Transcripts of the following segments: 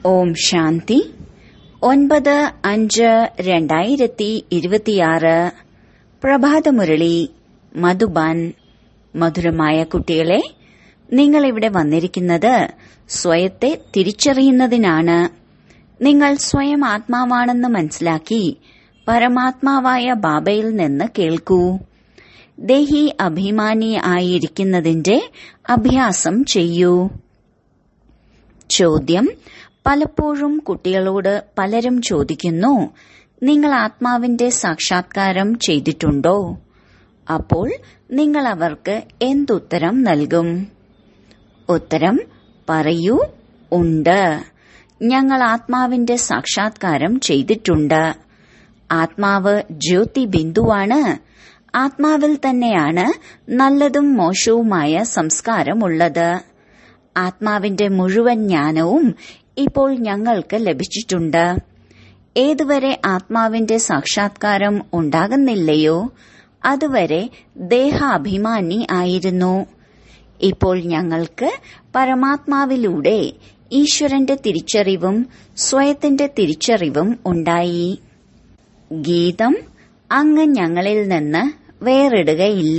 ഓം ശാന്തി ഒൻപത് അഞ്ച് രണ്ടായിരത്തി ഇരുപത്തിയാറ് പ്രഭാതമുരളി മധുബാൻ മധുരമായ കുട്ടികളെ നിങ്ങൾ ഇവിടെ വന്നിരിക്കുന്നത് സ്വയത്തെ തിരിച്ചറിയുന്നതിനാണ് നിങ്ങൾ സ്വയം ആത്മാവാണെന്ന് മനസ്സിലാക്കി പരമാത്മാവായ ബാബയിൽ നിന്ന് കേൾക്കൂ ദേഹി അഭിമാനി ആയിരിക്കുന്നതിന്റെ അഭ്യാസം ചെയ്യൂ ചോദ്യം പലപ്പോഴും കുട്ടികളോട് പലരും ചോദിക്കുന്നു നിങ്ങൾ ആത്മാവിന്റെ സാക്ഷാത്കാരം ചെയ്തിട്ടുണ്ടോ അപ്പോൾ നിങ്ങൾ അവർക്ക് എന്തുത്തരം നൽകും ഉത്തരം പറയൂ ഉണ്ട് ഞങ്ങൾ ആത്മാവിന്റെ സാക്ഷാത്കാരം ചെയ്തിട്ടുണ്ട് ആത്മാവ് ജ്യോതി ബിന്ദുവാണ് ആത്മാവിൽ തന്നെയാണ് നല്ലതും മോശവുമായ സംസ്കാരമുള്ളത് ആത്മാവിന്റെ മുഴുവൻ ജ്ഞാനവും ഇപ്പോൾ ഞങ്ങൾക്ക് ലഭിച്ചിട്ടുണ്ട് ഏതുവരെ ആത്മാവിന്റെ സാക്ഷാത്കാരം ഉണ്ടാകുന്നില്ലയോ അതുവരെ ദേഹാഭിമാനി ആയിരുന്നു ഇപ്പോൾ ഞങ്ങൾക്ക് പരമാത്മാവിലൂടെ ഈശ്വരന്റെ തിരിച്ചറിവും സ്വയത്തിന്റെ തിരിച്ചറിവും ഉണ്ടായി ഗീതം അങ്ങ് ഞങ്ങളിൽ നിന്ന് വേറിടുകയില്ല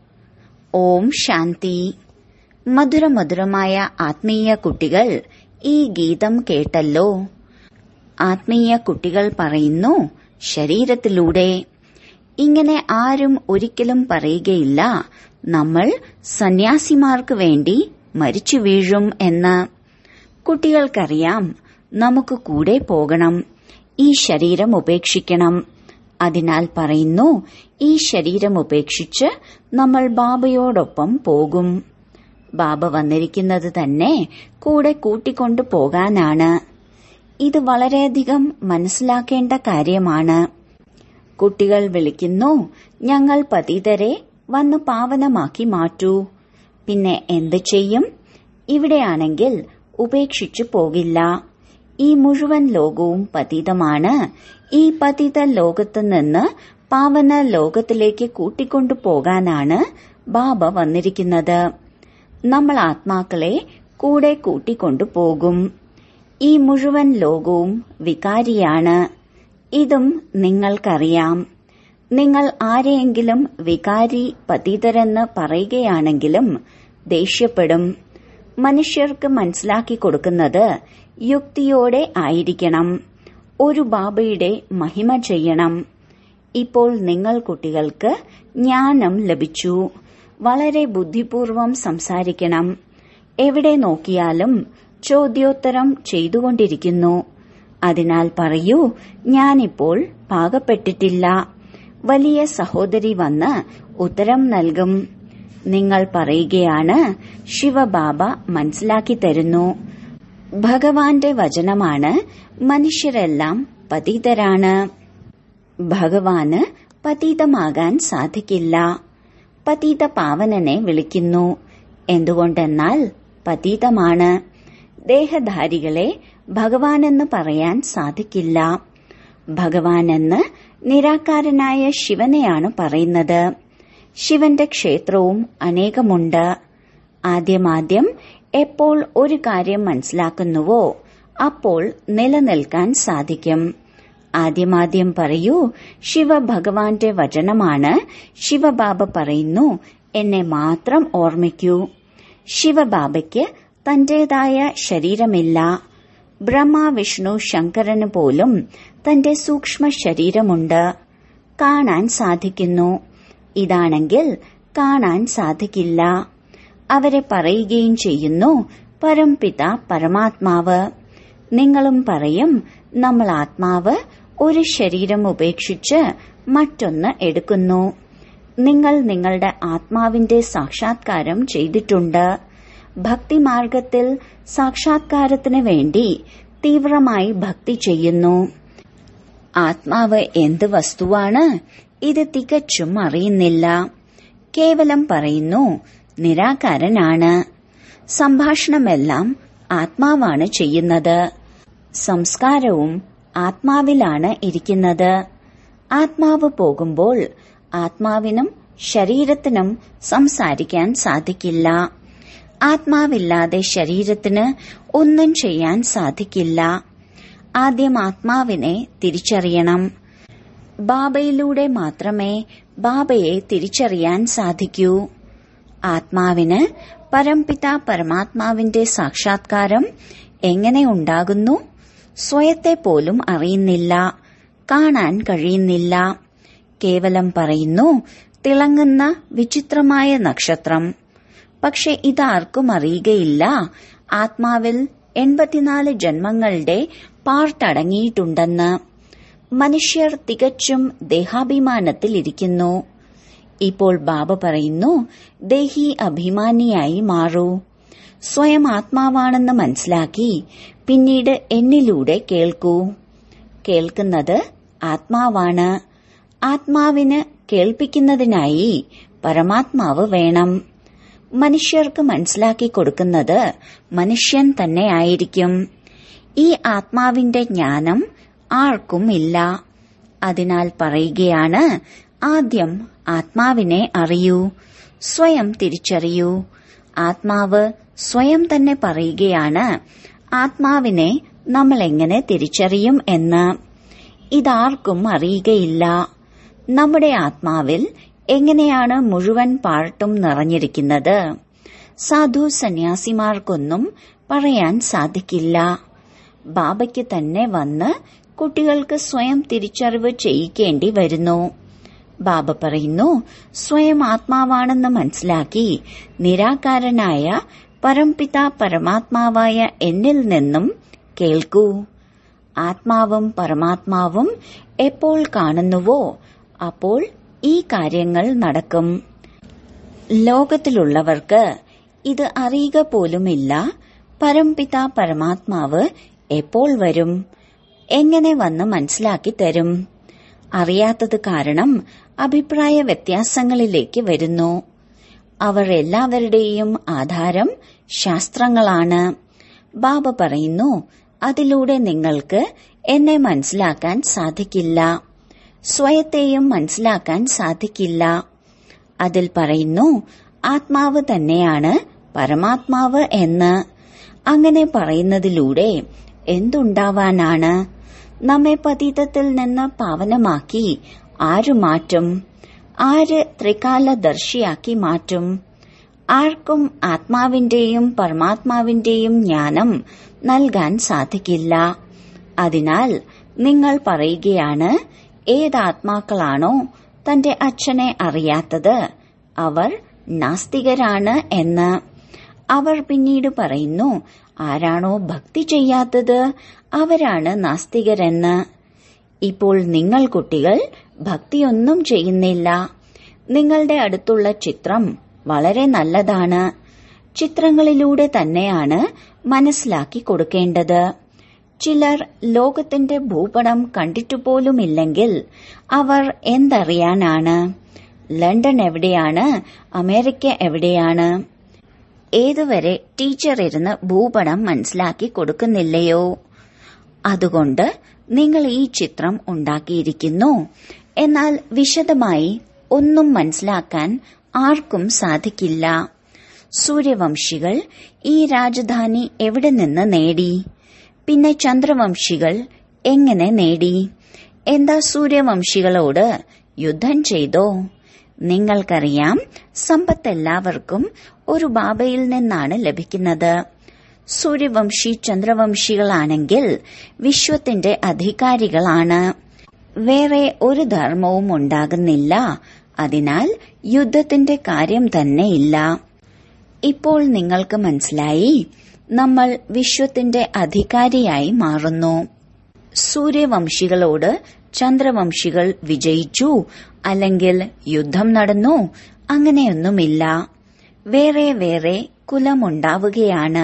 ഓം ശാന്തി മധുരമധുരമായ ആത്മീയ കുട്ടികൾ ഈ ഗീതം കേട്ടല്ലോ ആത്മീയ കുട്ടികൾ പറയുന്നു ശരീരത്തിലൂടെ ഇങ്ങനെ ആരും ഒരിക്കലും പറയുകയില്ല നമ്മൾ സന്യാസിമാർക്ക് വേണ്ടി മരിച്ചു വീഴും എന്ന് കുട്ടികൾക്കറിയാം നമുക്ക് കൂടെ പോകണം ഈ ശരീരം ഉപേക്ഷിക്കണം അതിനാൽ പറയുന്നു ഈ ശരീരം ഉപേക്ഷിച്ച് നമ്മൾ ബാബയോടൊപ്പം പോകും ബാബ വന്നിരിക്കുന്നത് തന്നെ കൂടെ കൂട്ടിക്കൊണ്ടു പോകാനാണ് ഇത് വളരെയധികം മനസ്സിലാക്കേണ്ട കാര്യമാണ് കുട്ടികൾ വിളിക്കുന്നു ഞങ്ങൾ പതിതരെ വന്ന് പാവനമാക്കി മാറ്റൂ പിന്നെ എന്ത് ചെയ്യും ഇവിടെയാണെങ്കിൽ ഉപേക്ഷിച്ചു പോകില്ല ഈ മുഴുവൻ ലോകവും പതീതമാണ് ഈ പതിത ലോകത്ത് നിന്ന് പാവന ലോകത്തിലേക്ക് കൂട്ടിക്കൊണ്ടു പോകാനാണ് ബാബ വന്നിരിക്കുന്നത് നമ്മൾ ആത്മാക്കളെ കൂടെ കൂട്ടിക്കൊണ്ടു പോകും ഈ മുഴുവൻ ലോകവും വികാരിയാണ് ഇതും നിങ്ങൾക്കറിയാം നിങ്ങൾ ആരെയെങ്കിലും വികാരി പതിതരെന്ന് പറയുകയാണെങ്കിലും ദേഷ്യപ്പെടും മനുഷ്യർക്ക് മനസ്സിലാക്കി കൊടുക്കുന്നത് യുക്തിയോടെ ആയിരിക്കണം ഒരു ബാബയുടെ മഹിമ ചെയ്യണം ഇപ്പോൾ നിങ്ങൾ കുട്ടികൾക്ക് ജ്ഞാനം ലഭിച്ചു വളരെ ബുദ്ധിപൂർവം സംസാരിക്കണം എവിടെ നോക്കിയാലും ചോദ്യോത്തരം ചെയ്തുകൊണ്ടിരിക്കുന്നു അതിനാൽ പറയൂ ഞാനിപ്പോൾ പാകപ്പെട്ടിട്ടില്ല വലിയ സഹോദരി വന്ന് ഉത്തരം നൽകും നിങ്ങൾ പറയുകയാണ് ശിവബാബ മനസ്സിലാക്കി തരുന്നു ഭഗവാന്റെ വചനമാണ് മനുഷ്യരെല്ലാം പതീതരാണ് ഭഗവാന് പതീതമാകാൻ സാധിക്കില്ല പതീത പാവനനെ വിളിക്കുന്നു എന്തുകൊണ്ടെന്നാൽ പതീതമാണ് ദേഹധാരികളെ ഭഗവാനെന്ന് പറയാൻ സാധിക്കില്ല ഭഗവാനെന്ന് നിരാകാരനായ ശിവനെയാണ് പറയുന്നത് ശിവന്റെ ക്ഷേത്രവും അനേകമുണ്ട് ആദ്യമാദ്യം എപ്പോൾ ഒരു കാര്യം മനസ്സിലാക്കുന്നുവോ അപ്പോൾ നിലനിൽക്കാൻ സാധിക്കും ആദ്യമാദ്യം പറയൂ ശിവഭഗവാന്റെ വചനമാണ് ശിവബാബ പറയുന്നു എന്നെ മാത്രം ഓർമ്മിക്കൂ ശിവബാബയ്ക്ക് തന്റേതായ ശരീരമില്ല ബ്രഹ്മ വിഷ്ണു ശങ്കരന് പോലും തന്റെ സൂക്ഷ്മ ശരീരമുണ്ട് കാണാൻ സാധിക്കുന്നു ഇതാണെങ്കിൽ കാണാൻ സാധിക്കില്ല അവരെ പറയുകയും ചെയ്യുന്നു പരംപിത പരമാത്മാവ് നിങ്ങളും പറയും നമ്മൾ ആത്മാവ് ഒരു ശരീരം ഉപേക്ഷിച്ച് മറ്റൊന്ന് എടുക്കുന്നു നിങ്ങൾ നിങ്ങളുടെ ആത്മാവിന്റെ സാക്ഷാത്കാരം ചെയ്തിട്ടുണ്ട് ഭക്തിമാർഗത്തിൽ സാക്ഷാത്കാരത്തിന് വേണ്ടി തീവ്രമായി ഭക്തി ചെയ്യുന്നു ആത്മാവ് എന്ത് വസ്തുവാണ് ഇത് തികച്ചും അറിയുന്നില്ല കേവലം പറയുന്നു നിരാകാരനാണ് സംഭാഷണമെല്ലാം ആത്മാവാണ് ചെയ്യുന്നത് സംസ്കാരവും ആത്മാവിലാണ് ഇരിക്കുന്നത് ആത്മാവ് പോകുമ്പോൾ ആത്മാവിനും ശരീരത്തിനും സംസാരിക്കാൻ സാധിക്കില്ല ആത്മാവില്ലാതെ ശരീരത്തിന് ഒന്നും ചെയ്യാൻ സാധിക്കില്ല ആദ്യം ആത്മാവിനെ തിരിച്ചറിയണം ബാബയിലൂടെ മാത്രമേ ബാബയെ തിരിച്ചറിയാൻ സാധിക്കൂ ആത്മാവിന് പരംപിത പരമാത്മാവിന്റെ സാക്ഷാത്കാരം എങ്ങനെ ഉണ്ടാകുന്നു സ്വയത്തെ പോലും അറിയുന്നില്ല കാണാൻ കഴിയുന്നില്ല കേവലം പറയുന്നു തിളങ്ങുന്ന വിചിത്രമായ നക്ഷത്രം പക്ഷെ ഇതാർക്കും അറിയുകയില്ല ആത്മാവിൽ എൺപത്തിനാല് ജന്മങ്ങളുടെ പാർട്ടടങ്ങിയിട്ടുണ്ടെന്ന് മനുഷ്യർ തികച്ചും ദേഹാഭിമാനത്തിലിരിക്കുന്നു ഇപ്പോൾ ബാബ പറയുന്നു ദേഹി അഭിമാനിയായി മാറൂ സ്വയം ആത്മാവാണെന്ന് മനസ്സിലാക്കി പിന്നീട് എന്നിലൂടെ കേൾക്കൂ കേൾക്കുന്നത് ആത്മാവാണ് ആത്മാവിന് കേൾപ്പിക്കുന്നതിനായി പരമാത്മാവ് വേണം മനുഷ്യർക്ക് മനസ്സിലാക്കി കൊടുക്കുന്നത് മനുഷ്യൻ തന്നെ ആയിരിക്കും ഈ ആത്മാവിന്റെ ജ്ഞാനം ആർക്കും ഇല്ല അതിനാൽ പറയുകയാണ് ആദ്യം ആത്മാവിനെ അറിയൂ സ്വയം തിരിച്ചറിയൂ ആത്മാവ് സ്വയം തന്നെ പറയുകയാണ് ആത്മാവിനെ നമ്മൾ എങ്ങനെ തിരിച്ചറിയും എന്ന് ഇതാർക്കും അറിയുകയില്ല നമ്മുടെ ആത്മാവിൽ എങ്ങനെയാണ് മുഴുവൻ പാർട്ടും നിറഞ്ഞിരിക്കുന്നത് സാധു സന്യാസിമാർക്കൊന്നും പറയാൻ സാധിക്കില്ല ബാബയ്ക്ക് തന്നെ വന്ന് കുട്ടികൾക്ക് സ്വയം തിരിച്ചറിവ് ചെയ്യിക്കേണ്ടി വരുന്നു ബാബ പറയുന്നു സ്വയം ആത്മാവാണെന്ന് മനസ്സിലാക്കി നിരാകാരനായ പരംപിത പരമാത്മാവായ എന്നിൽ നിന്നും കേൾക്കൂ ആത്മാവും പരമാത്മാവും എപ്പോൾ കാണുന്നുവോ അപ്പോൾ ഈ കാര്യങ്ങൾ നടക്കും ലോകത്തിലുള്ളവർക്ക് ഇത് അറിയുക പോലുമില്ല പരംപിത പരമാത്മാവ് എപ്പോൾ വരും എങ്ങനെ വന്ന് മനസ്സിലാക്കി തരും അറിയാത്തത് കാരണം അഭിപ്രായ വ്യത്യാസങ്ങളിലേക്ക് വരുന്നു അവർ എല്ലാവരുടെയും ആധാരം ശാസ്ത്രങ്ങളാണ് ബാബ പറയുന്നു അതിലൂടെ നിങ്ങൾക്ക് എന്നെ മനസ്സിലാക്കാൻ സാധിക്കില്ല സ്വയത്തെയും മനസ്സിലാക്കാൻ സാധിക്കില്ല അതിൽ പറയുന്നു ആത്മാവ് തന്നെയാണ് പരമാത്മാവ് എന്ന് അങ്ങനെ പറയുന്നതിലൂടെ എന്തുണ്ടാവാനാണ് നമ്മെ പതീതത്തിൽ നിന്ന് പാവനമാക്കി ആരു മാറ്റും ആര് ത്രികാലദർശിയാക്കി മാറ്റും ആർക്കും ആത്മാവിന്റെയും പരമാത്മാവിന്റെയും ജ്ഞാനം നൽകാൻ സാധിക്കില്ല അതിനാൽ നിങ്ങൾ പറയുകയാണ് ഏതാത്മാക്കളാണോ തന്റെ അച്ഛനെ അറിയാത്തത് അവർ നാസ്തികരാണ് എന്ന് അവർ പിന്നീട് പറയുന്നു ആരാണോ ഭക്തി ചെയ്യാത്തത് അവരാണ് നാസ്തികരെന്ന് ഇപ്പോൾ നിങ്ങൾ കുട്ടികൾ ഭക്തിയൊന്നും ചെയ്യുന്നില്ല നിങ്ങളുടെ അടുത്തുള്ള ചിത്രം വളരെ നല്ലതാണ് ചിത്രങ്ങളിലൂടെ തന്നെയാണ് മനസ്സിലാക്കി കൊടുക്കേണ്ടത് ചിലർ ലോകത്തിന്റെ ഭൂപടം കണ്ടിട്ടുപോലുമില്ലെങ്കിൽ അവർ എന്തറിയാനാണ് ലണ്ടൻ എവിടെയാണ് അമേരിക്ക എവിടെയാണ് ഏതുവരെ ടീച്ചർ ഇരുന്ന് ഭൂപടം മനസ്സിലാക്കി കൊടുക്കുന്നില്ലയോ അതുകൊണ്ട് നിങ്ങൾ ഈ ചിത്രം ഉണ്ടാക്കിയിരിക്കുന്നു എന്നാൽ വിശദമായി ഒന്നും മനസ്സിലാക്കാൻ ആർക്കും സാധിക്കില്ല സൂര്യവംശികൾ ഈ രാജധാനി എവിടെ നിന്ന് നേടി പിന്നെ ചന്ദ്രവംശികൾ എങ്ങനെ നേടി എന്താ സൂര്യവംശികളോട് യുദ്ധം ചെയ്തോ നിങ്ങൾക്കറിയാം സമ്പത്ത് എല്ലാവർക്കും ഒരു ബാബയിൽ നിന്നാണ് ലഭിക്കുന്നത് സൂര്യവംശി ചന്ദ്രവംശികളാണെങ്കിൽ വിശ്വത്തിന്റെ അധികാരികളാണ് വേറെ ഒരു ധർമ്മവും ഉണ്ടാകുന്നില്ല അതിനാൽ യുദ്ധത്തിന്റെ കാര്യം തന്നെ ഇല്ല ഇപ്പോൾ നിങ്ങൾക്ക് മനസ്സിലായി നമ്മൾ വിശ്വത്തിന്റെ അധികാരിയായി മാറുന്നു സൂര്യവംശികളോട് ചന്ദ്രവംശികൾ വിജയിച്ചു അല്ലെങ്കിൽ യുദ്ധം നടന്നു അങ്ങനെയൊന്നുമില്ല വേറെ വേറെ കുലമുണ്ടാവുകയാണ്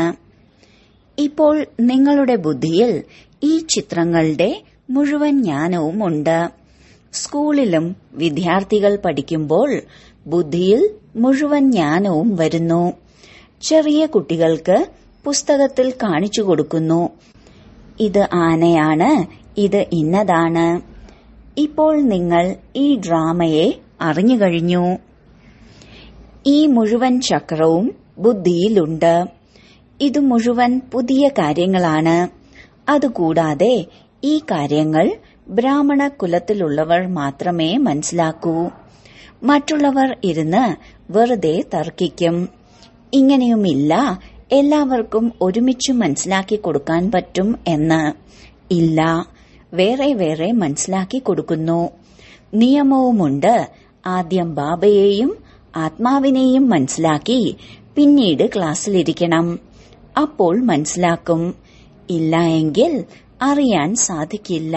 ഇപ്പോൾ നിങ്ങളുടെ ബുദ്ധിയിൽ ഈ ചിത്രങ്ങളുടെ മുഴുവൻ ജ്ഞാനവും ഉണ്ട് സ്കൂളിലും വിദ്യാർത്ഥികൾ പഠിക്കുമ്പോൾ ബുദ്ധിയിൽ മുഴുവൻ ജ്ഞാനവും വരുന്നു ചെറിയ കുട്ടികൾക്ക് പുസ്തകത്തിൽ കാണിച്ചു കൊടുക്കുന്നു ഇത് ആനയാണ് ഇത് ഇന്നതാണ് ഇപ്പോൾ നിങ്ങൾ ഈ ഡ്രാമയെ അറിഞ്ഞു കഴിഞ്ഞു ഈ മുഴുവൻ ചക്രവും ബുദ്ധിയിലുണ്ട് ഇത് മുഴുവൻ പുതിയ കാര്യങ്ങളാണ് അതുകൂടാതെ ഈ കാര്യങ്ങൾ ബ്രാഹ്മണ കുലത്തിലുള്ളവർ മാത്രമേ മനസ്സിലാക്കൂ മറ്റുള്ളവർ ഇരുന്ന് വെറുതെ തർക്കിക്കും ഇങ്ങനെയുമില്ല എല്ലാവർക്കും ഒരുമിച്ച് മനസ്സിലാക്കി കൊടുക്കാൻ പറ്റും എന്ന് ഇല്ല വേറെ വേറെ മനസ്സിലാക്കി കൊടുക്കുന്നു നിയമവുമുണ്ട് ആദ്യം ബാബയെയും ആത്മാവിനെയും മനസ്സിലാക്കി പിന്നീട് ക്ലാസ്സിലിരിക്കണം അപ്പോൾ മനസ്സിലാക്കും ഇല്ല എങ്കിൽ അറിയാൻ സാധിക്കില്ല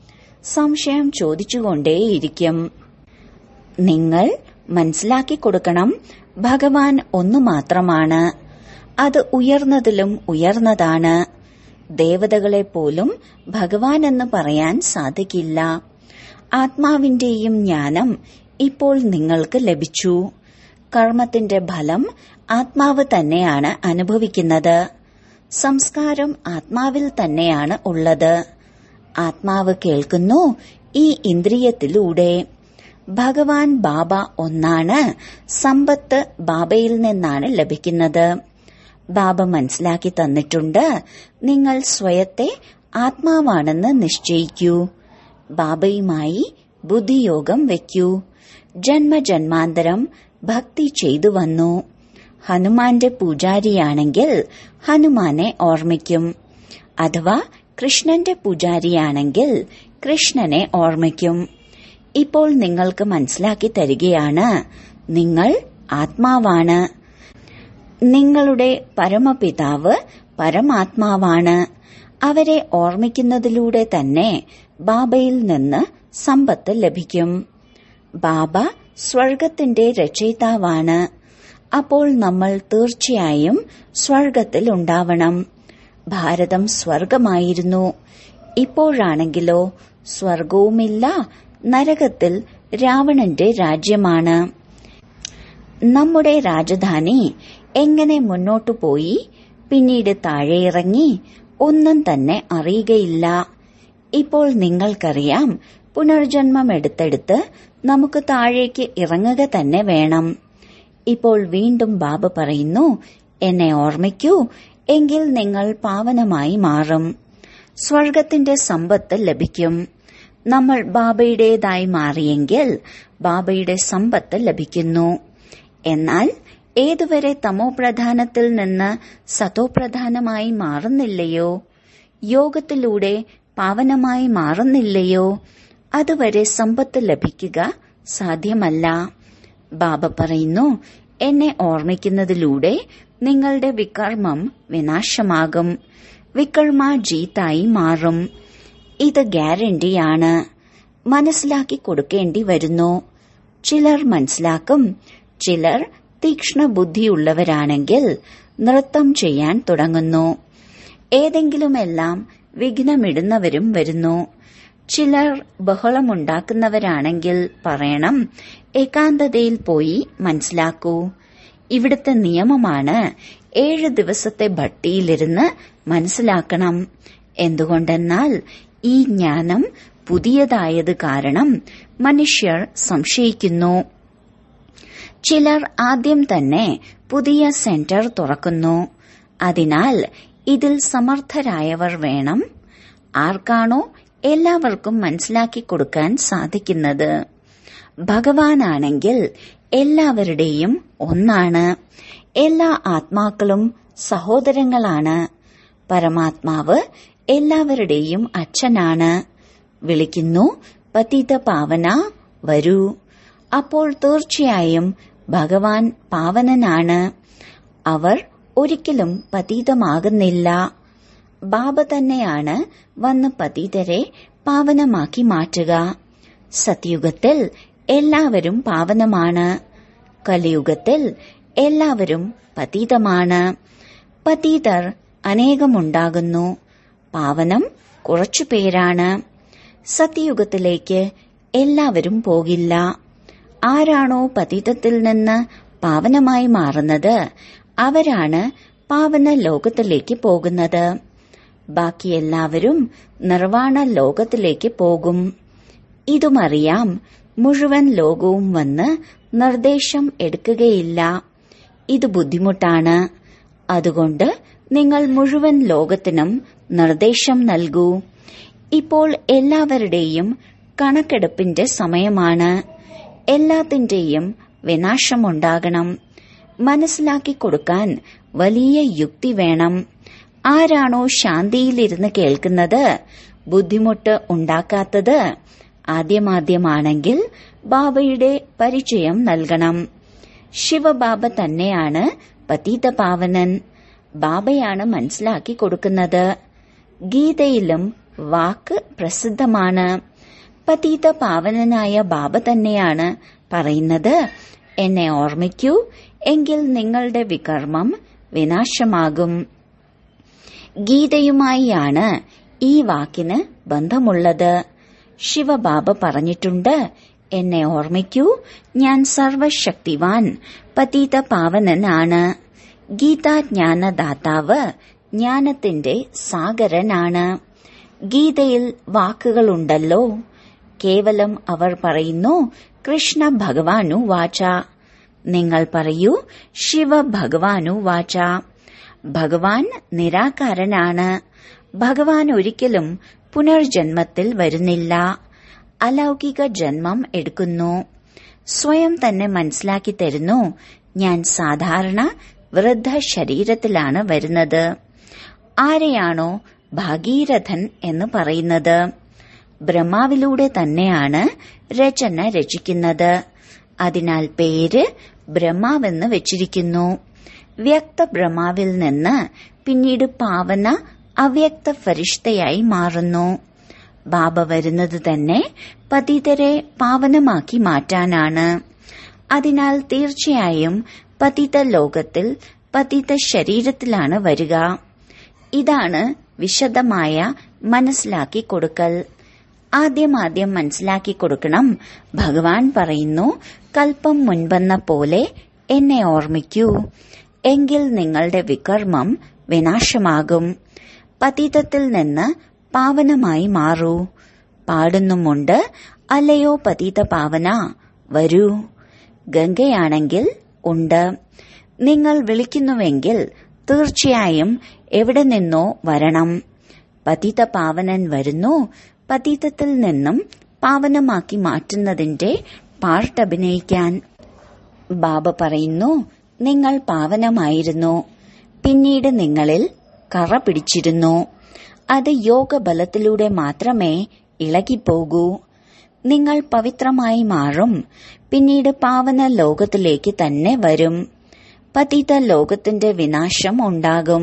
സംശയം ചോദിച്ചുകൊണ്ടേയിരിക്കും നിങ്ങൾ മനസ്സിലാക്കി കൊടുക്കണം ഭഗവാൻ ഒന്നു മാത്രമാണ് അത് ഉയർന്നതിലും ഉയർന്നതാണ് ദേവതകളെ പോലും ഭഗവാൻ എന്ന് പറയാൻ സാധിക്കില്ല ആത്മാവിന്റെയും ജ്ഞാനം ഇപ്പോൾ നിങ്ങൾക്ക് ലഭിച്ചു കർമ്മത്തിന്റെ ഫലം ആത്മാവ് തന്നെയാണ് അനുഭവിക്കുന്നത് സംസ്കാരം ആത്മാവിൽ തന്നെയാണ് ഉള്ളത് ആത്മാവ് കേൾക്കുന്നു ഈ ഇന്ദ്രിയത്തിലൂടെ ഭഗവാൻ ബാബ ഒന്നാണ് സമ്പത്ത് ബാബയിൽ നിന്നാണ് ലഭിക്കുന്നത് ബാബ മനസ്സിലാക്കി തന്നിട്ടുണ്ട് നിങ്ങൾ സ്വയത്തെ ആത്മാവാണെന്ന് നിശ്ചയിക്കൂ ബാബയുമായി ബുദ്ധിയോഗം വയ്ക്കൂ ജന്മജന്മാന്തരം ഭക്തി ചെയ്തു വന്നു ഹനുമാന്റെ പൂജാരിയാണെങ്കിൽ ഹനുമാനെ ഓർമ്മിക്കും അഥവാ കൃഷ്ണന്റെ പൂജാരിയാണെങ്കിൽ കൃഷ്ണനെ ഓർമ്മിക്കും ഇപ്പോൾ നിങ്ങൾക്ക് മനസ്സിലാക്കി തരികയാണ് നിങ്ങൾ ആത്മാവാണ് നിങ്ങളുടെ പരമപിതാവ് പരമാത്മാവാണ് അവരെ ഓർമ്മിക്കുന്നതിലൂടെ തന്നെ ബാബയിൽ നിന്ന് സമ്പത്ത് ലഭിക്കും ബാബ സ്വർഗത്തിന്റെ രചയിതാവാണ് അപ്പോൾ നമ്മൾ തീർച്ചയായും സ്വർഗത്തിൽ ഉണ്ടാവണം ഭാരതം സ്വർഗമായിരുന്നു ഇപ്പോഴാണെങ്കിലോ സ്വർഗവുമില്ല നരകത്തിൽ രാവണന്റെ രാജ്യമാണ് നമ്മുടെ രാജധാനി എങ്ങനെ മുന്നോട്ടു പോയി പിന്നീട് താഴെയിറങ്ങി ഒന്നും തന്നെ അറിയുകയില്ല ഇപ്പോൾ നിങ്ങൾക്കറിയാം പുനർജന്മം എടുത്തെടുത്ത് നമുക്ക് താഴേക്ക് ഇറങ്ങുക തന്നെ വേണം ഇപ്പോൾ വീണ്ടും ബാബ പറയുന്നു എന്നെ ഓർമ്മിക്കൂ എങ്കിൽ നിങ്ങൾ പാവനമായി മാറും സ്വർഗത്തിന്റെ സമ്പത്ത് ലഭിക്കും നമ്മൾ ബാബയുടേതായി മാറിയെങ്കിൽ ബാബയുടെ സമ്പത്ത് ലഭിക്കുന്നു എന്നാൽ ഏതുവരെ തമോപ്രധാനത്തിൽ നിന്ന് സതോപ്രധാനമായി മാറുന്നില്ലയോ യോഗത്തിലൂടെ പാവനമായി മാറുന്നില്ലയോ അതുവരെ സമ്പത്ത് ലഭിക്കുക സാധ്യമല്ല ബാബ പറയുന്നു എന്നെ ഓർമ്മിക്കുന്നതിലൂടെ നിങ്ങളുടെ വികർമ്മം വിനാശമാകും വികർമ്മ ജീത്തായി മാറും ഇത് ഗ്യാരണ്ടിയാണ് മനസ്സിലാക്കി കൊടുക്കേണ്ടി വരുന്നു ചിലർ മനസ്സിലാക്കും ചിലർ തീക്ഷ്ണ ബുദ്ധിയുള്ളവരാണെങ്കിൽ നൃത്തം ചെയ്യാൻ തുടങ്ങുന്നു ഏതെങ്കിലുമെല്ലാം വിഘ്നമിടുന്നവരും വരുന്നു ചിലർ ബഹളമുണ്ടാക്കുന്നവരാണെങ്കിൽ പറയണം ഏകാന്തതയിൽ പോയി മനസ്സിലാക്കൂ ഇവിടുത്തെ നിയമമാണ് ഏഴ് ദിവസത്തെ ഭട്ടിയിലിരുന്ന് മനസ്സിലാക്കണം എന്തുകൊണ്ടെന്നാൽ ഈ ജ്ഞാനം പുതിയതായത് കാരണം മനുഷ്യർ സംശയിക്കുന്നു ചിലർ ആദ്യം തന്നെ പുതിയ സെന്റർ തുറക്കുന്നു അതിനാൽ ഇതിൽ സമർത്ഥരായവർ വേണം ആർക്കാണോ എല്ലാവർക്കും മനസ്സിലാക്കി കൊടുക്കാൻ സാധിക്കുന്നത് ഭഗവാനാണെങ്കിൽ എല്ലാവരുടെയും ഒന്നാണ് എല്ലാ ആത്മാക്കളും സഹോദരങ്ങളാണ് പരമാത്മാവ് എല്ലാവരുടെയും അച്ഛനാണ് വിളിക്കുന്നു പതിത പാവന വരൂ അപ്പോൾ തീർച്ചയായും ഭഗവാൻ പാവനനാണ് അവർ ഒരിക്കലും പതീതമാകുന്നില്ല ബാബ തന്നെയാണ് വന്ന് പതീതരെ പാവനമാക്കി മാറ്റുക സത്യുഗത്തിൽ എല്ലാവരും പാവനമാണ് കലിയുഗത്തിൽ എല്ലാവരും പതീതമാണ് പതീതർ അനേകമുണ്ടാകുന്നു പാവനം കുറച്ചു പേരാണ് സത്യയുഗത്തിലേക്ക് എല്ലാവരും പോകില്ല ആരാണോ പതീതത്തിൽ നിന്ന് പാവനമായി മാറുന്നത് അവരാണ് പാവന ലോകത്തിലേക്ക് പോകുന്നത് ബാക്കി എല്ലാവരും നിർവാണ ലോകത്തിലേക്ക് പോകും ഇതുമറിയാം മുഴുവൻ ലോകവും വന്ന് നിർദ്ദേശം എടുക്കുകയില്ല ഇത് ബുദ്ധിമുട്ടാണ് അതുകൊണ്ട് നിങ്ങൾ മുഴുവൻ ലോകത്തിനും നിർദ്ദേശം നൽകൂ ഇപ്പോൾ എല്ലാവരുടെയും കണക്കെടുപ്പിന്റെ സമയമാണ് എല്ലാത്തിന്റെയും വിനാശമുണ്ടാകണം മനസ്സിലാക്കി കൊടുക്കാൻ വലിയ യുക്തി വേണം ആരാണോ ശാന്തിയിലിരുന്ന് കേൾക്കുന്നത് ബുദ്ധിമുട്ട് ഉണ്ടാക്കാത്തത് ആദ്യമാദ്യമാണെങ്കിൽ ബാബയുടെ പരിചയം നൽകണം ശിവബാബ തന്നെയാണ് പതീതപാവനൻ ബാബയാണ് മനസ്സിലാക്കി കൊടുക്കുന്നത് ഗീതയിലും വാക്ക് പ്രസിദ്ധമാണ് പതീത പാവനനായ ബാബ തന്നെയാണ് പറയുന്നത് എന്നെ ഓർമ്മിക്കൂ എങ്കിൽ നിങ്ങളുടെ വികർമ്മം വിനാശമാകും ഗീതയുമായിയാണ് ഈ വാക്കിന് ബന്ധമുള്ളത് ശിവബാബ പറഞ്ഞിട്ടുണ്ട് എന്നെ ഓർമ്മിക്കൂ ഞാൻ സർവശക്തിവാൻ പതീത പാവനനാണ് ഗീതാജ്ഞാനദാതാവ് ജ്ഞാനത്തിന്റെ സാഗരനാണ് ഗീതയിൽ വാക്കുകളുണ്ടല്ലോ കേവലം അവർ പറയുന്നു കൃഷ്ണ ഭഗവാനു വാച നിങ്ങൾ പറയൂ ശിവ ഭഗവാനു വാച ഭഗവാൻ നിരാകാരനാണ് ഭഗവാൻ ഒരിക്കലും പുനർജന്മത്തിൽ വരുന്നില്ല അലൗകിക ജന്മം എടുക്കുന്നു സ്വയം തന്നെ മനസ്സിലാക്കി തരുന്നു ഞാൻ സാധാരണ വൃദ്ധ ശരീരത്തിലാണ് വരുന്നത് ആരെയാണോ ഭാഗീരഥൻ എന്ന് പറയുന്നത് ബ്രഹ്മാവിലൂടെ തന്നെയാണ് രചന രചിക്കുന്നത് അതിനാൽ പേര് ബ്രഹ്മാവെന്ന് വെച്ചിരിക്കുന്നു വ്യക്ത ബ്രഹ്മാവിൽ നിന്ന് പിന്നീട് പാവന അവ്യക്ത ഫരിഷ്തയായി മാറുന്നു ബാബ വരുന്നത് തന്നെ പതിതരെ പാവനമാക്കി മാറ്റാനാണ് അതിനാൽ തീർച്ചയായും പതിത ലോകത്തിൽ പതിത ശരീരത്തിലാണ് വരിക ഇതാണ് വിശദമായ മനസ്സിലാക്കി കൊടുക്കൽ ആദ്യം ആദ്യം മനസ്സിലാക്കി കൊടുക്കണം ഭഗവാൻ പറയുന്നു കൽപ്പം മുൻപെന്ന പോലെ എന്നെ ഓർമ്മിക്കൂ എങ്കിൽ നിങ്ങളുടെ വികർമ്മം വിനാശമാകും പതീതത്തിൽ നിന്ന് പാവനമായി മാറൂ പാടുന്നുമുണ്ട് അല്ലയോ പതീത പാവന വരൂ ഗംഗയാണെങ്കിൽ ഉണ്ട് നിങ്ങൾ വിളിക്കുന്നുവെങ്കിൽ തീർച്ചയായും എവിടെ നിന്നോ വരണം പതിത പാവനൻ വരുന്നു പതീതത്തിൽ നിന്നും പാവനമാക്കി മാറ്റുന്നതിന്റെ പാർട്ട് അഭിനയിക്കാൻ ബാബ പറയുന്നു നിങ്ങൾ പാവനമായിരുന്നു പിന്നീട് നിങ്ങളിൽ കറ പിടിച്ചിരുന്നു അത് യോഗബലത്തിലൂടെ മാത്രമേ ഇളകിപ്പോകൂ നിങ്ങൾ പവിത്രമായി മാറും പിന്നീട് പാവന ലോകത്തിലേക്ക് തന്നെ വരും പതിത ലോകത്തിന്റെ വിനാശം ഉണ്ടാകും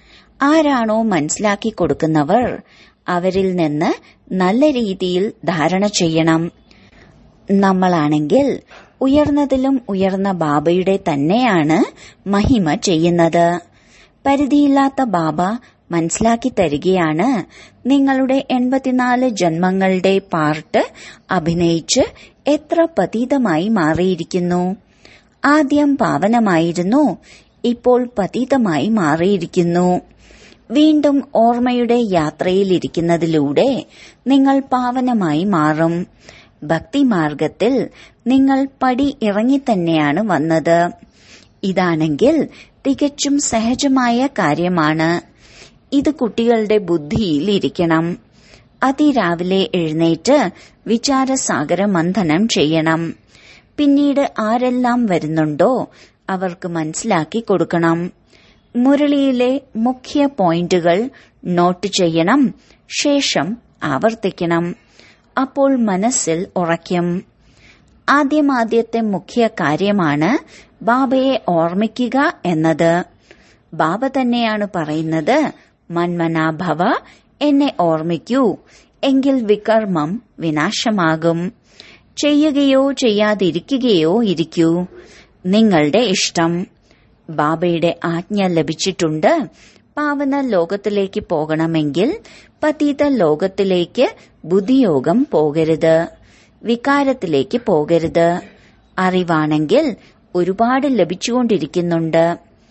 ആരാണോ മനസ്സിലാക്കി കൊടുക്കുന്നവർ അവരിൽ നിന്ന് നല്ല രീതിയിൽ ധാരണ ചെയ്യണം നമ്മളാണെങ്കിൽ ഉയർന്നതിലും ഉയർന്ന ബാബയുടെ തന്നെയാണ് മഹിമ ചെയ്യുന്നത് പരിധിയില്ലാത്ത ബാബ മനസ്സിലാക്കി തരികയാണ് നിങ്ങളുടെ എൺപത്തിനാല് ജന്മങ്ങളുടെ പാർട്ട് അഭിനയിച്ച് എത്ര പതീതമായി മാറിയിരിക്കുന്നു ആദ്യം പാവനമായിരുന്നു ഇപ്പോൾ പതീതമായി മാറിയിരിക്കുന്നു വീണ്ടും ഓർമ്മയുടെ യാത്രയിലിരിക്കുന്നതിലൂടെ നിങ്ങൾ പാവനമായി മാറും ഭക്തിമാർഗത്തിൽ നിങ്ങൾ പടി ഇറങ്ങി തന്നെയാണ് വന്നത് ഇതാണെങ്കിൽ തികച്ചും സഹജമായ കാര്യമാണ് ഇത് കുട്ടികളുടെ ബുദ്ധിയിൽ ഇരിക്കണം അതിരാവിലെ എഴുന്നേറ്റ് വിചാരസാഗര മന്ഥനം ചെയ്യണം പിന്നീട് ആരെല്ലാം വരുന്നുണ്ടോ അവർക്ക് മനസ്സിലാക്കി കൊടുക്കണം മുരളിയിലെ മുഖ്യ പോയിന്റുകൾ നോട്ട് ചെയ്യണം ശേഷം ആവർത്തിക്കണം അപ്പോൾ മനസ്സിൽ ഉറയ്ക്കും ആദ്യമാദ്യത്തെ മുഖ്യ കാര്യമാണ് ബാബയെ ഓർമ്മിക്കുക എന്നത് ബാബ തന്നെയാണ് പറയുന്നത് മന്മനാഭവ എന്നെ ഓർമ്മിക്കൂ എങ്കിൽ വികർമ്മം വിനാശമാകും ചെയ്യുകയോ ചെയ്യാതിരിക്കുകയോ ഇരിക്കൂ നിങ്ങളുടെ ഇഷ്ടം ബാബയുടെ ആജ്ഞ ലഭിച്ചിട്ടുണ്ട് പാവന ലോകത്തിലേക്ക് പോകണമെങ്കിൽ പതീത ലോകത്തിലേക്ക് ബുദ്ധിയോഗം പോകരുത് വികാരത്തിലേക്ക് പോകരുത് അറിവാണെങ്കിൽ ഒരുപാട് ലഭിച്ചുകൊണ്ടിരിക്കുന്നുണ്ട്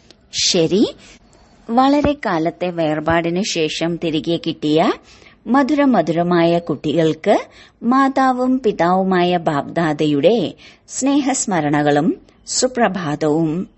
ശരി വളരെ കാലത്തെ വേർപാടിനു ശേഷം തിരികെ കിട്ടിയ മധുരമധുരമായ കുട്ടികൾക്ക് മാതാവും പിതാവുമായ ബാബ്ദാദയുടെ സ്നേഹസ്മരണകളും സുപ്രഭാതവും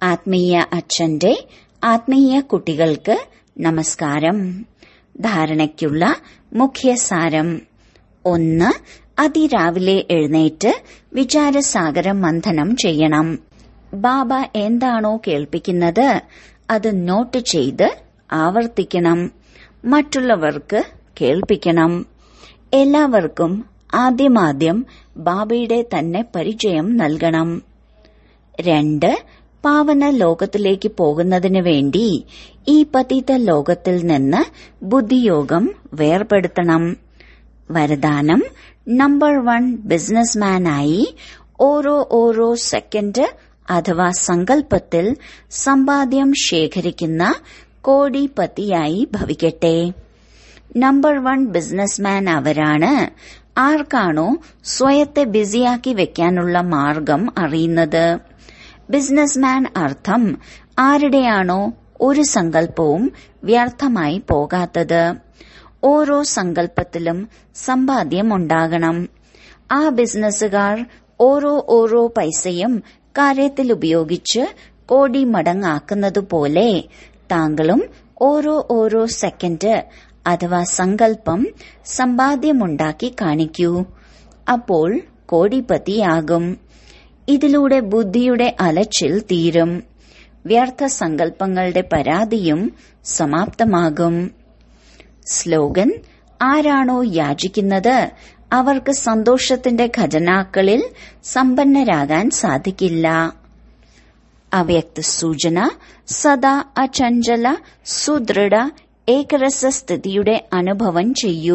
ആത്മീയ അച്ഛന്റെ ആത്മീയ കുട്ടികൾക്ക് നമസ്കാരം ധാരണയ്ക്കുള്ള മുഖ്യസാരം ഒന്ന് അതിരാവിലെ എഴുന്നേറ്റ് വിചാരസാഗരം മന്ഥനം ചെയ്യണം ബാബ എന്താണോ കേൾപ്പിക്കുന്നത് അത് നോട്ട് ചെയ്ത് ആവർത്തിക്കണം മറ്റുള്ളവർക്ക് കേൾപ്പിക്കണം എല്ലാവർക്കും ആദ്യമാദ്യം ബാബയുടെ തന്നെ പരിചയം നൽകണം രണ്ട് പാവന ലോകത്തിലേക്ക് പോകുന്നതിന് വേണ്ടി ഈ പതിത ലോകത്തിൽ നിന്ന് ബുദ്ധിയോഗം വേർപെടുത്തണം വരദാനം നമ്പർ വൺ ബിസിനസ്മാനായി ഓരോ ഓരോ സെക്കൻഡ് അഥവാ സങ്കല്പത്തിൽ സമ്പാദ്യം ശേഖരിക്കുന്ന കോടിപതിയായി ഭവിക്കട്ടെ നമ്പർ വൺ ബിസിനസ്മാൻ അവരാണ് ആർക്കാണോ സ്വയത്തെ ബിസിയാക്കി വെക്കാനുള്ള മാർഗം അറിയുന്നത് ബിസിനസ്മാൻ അർത്ഥം ആരുടെയാണോ ഒരു സങ്കല്പവും വ്യർത്ഥമായി പോകാത്തത് ഓരോ സങ്കല്പത്തിലും സമ്പാദ്യം ഉണ്ടാകണം ആ ബിസിനസ്സുകാർ ഓരോ ഓരോ പൈസയും കാര്യത്തിൽ ഉപയോഗിച്ച് കോടി മടങ്ങാക്കുന്നതുപോലെ താങ്കളും ഓരോ ഓരോ സെക്കൻഡ് അഥവാ സങ്കല്പം സമ്പാദ്യമുണ്ടാക്കി കാണിക്കൂ അപ്പോൾ കോടിപതിയാകും ഇതിലൂടെ ബുദ്ധിയുടെ അലച്ചിൽ തീരും വ്യർത്ഥ സങ്കല്പങ്ങളുടെ പരാതിയും സമാപ്തമാകും സ്ലോഗൻ ആരാണോ യാചിക്കുന്നത് അവർക്ക് സന്തോഷത്തിന്റെ ഖജനാക്കളിൽ സമ്പന്നരാകാൻ സാധിക്കില്ല അവ്യക്ത സൂചന സദാ അചഞ്ചല സുദൃഢ ഏകരസ സ്ഥിതിയുടെ അനുഭവം ചെയ്യൂ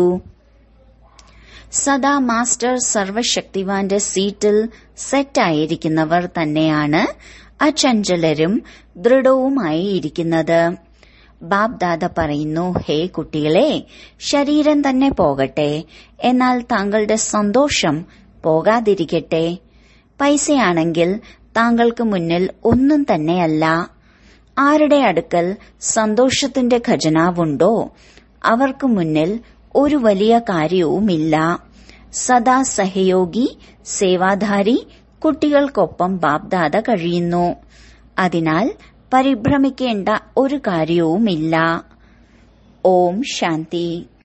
സദാ മാസ്റ്റർ സർവശക്തിവാന്റെ സീറ്റിൽ സെറ്റായിരിക്കുന്നവർ തന്നെയാണ് അചഞ്ചലരും ദൃഢവുമായി ഇരിക്കുന്നത് ബാബ്ദാദ പറയുന്നു ഹേ കുട്ടികളെ ശരീരം തന്നെ പോകട്ടെ എന്നാൽ താങ്കളുടെ സന്തോഷം പോകാതിരിക്കട്ടെ പൈസയാണെങ്കിൽ താങ്കൾക്ക് മുന്നിൽ ഒന്നും തന്നെയല്ല ആരുടെ അടുക്കൽ സന്തോഷത്തിന്റെ ഖജനാവുണ്ടോ അവർക്ക് മുന്നിൽ ഒരു വലിയ കാര്യവുമില്ല സദാ സഹയോഗി സേവാധാരി കുട്ടികൾക്കൊപ്പം ബാബ്ദാദ കഴിയുന്നു അതിനാൽ പരിഭ്രമിക്കേണ്ട ഒരു കാര്യവുമില്ല ഓം ശാന്തി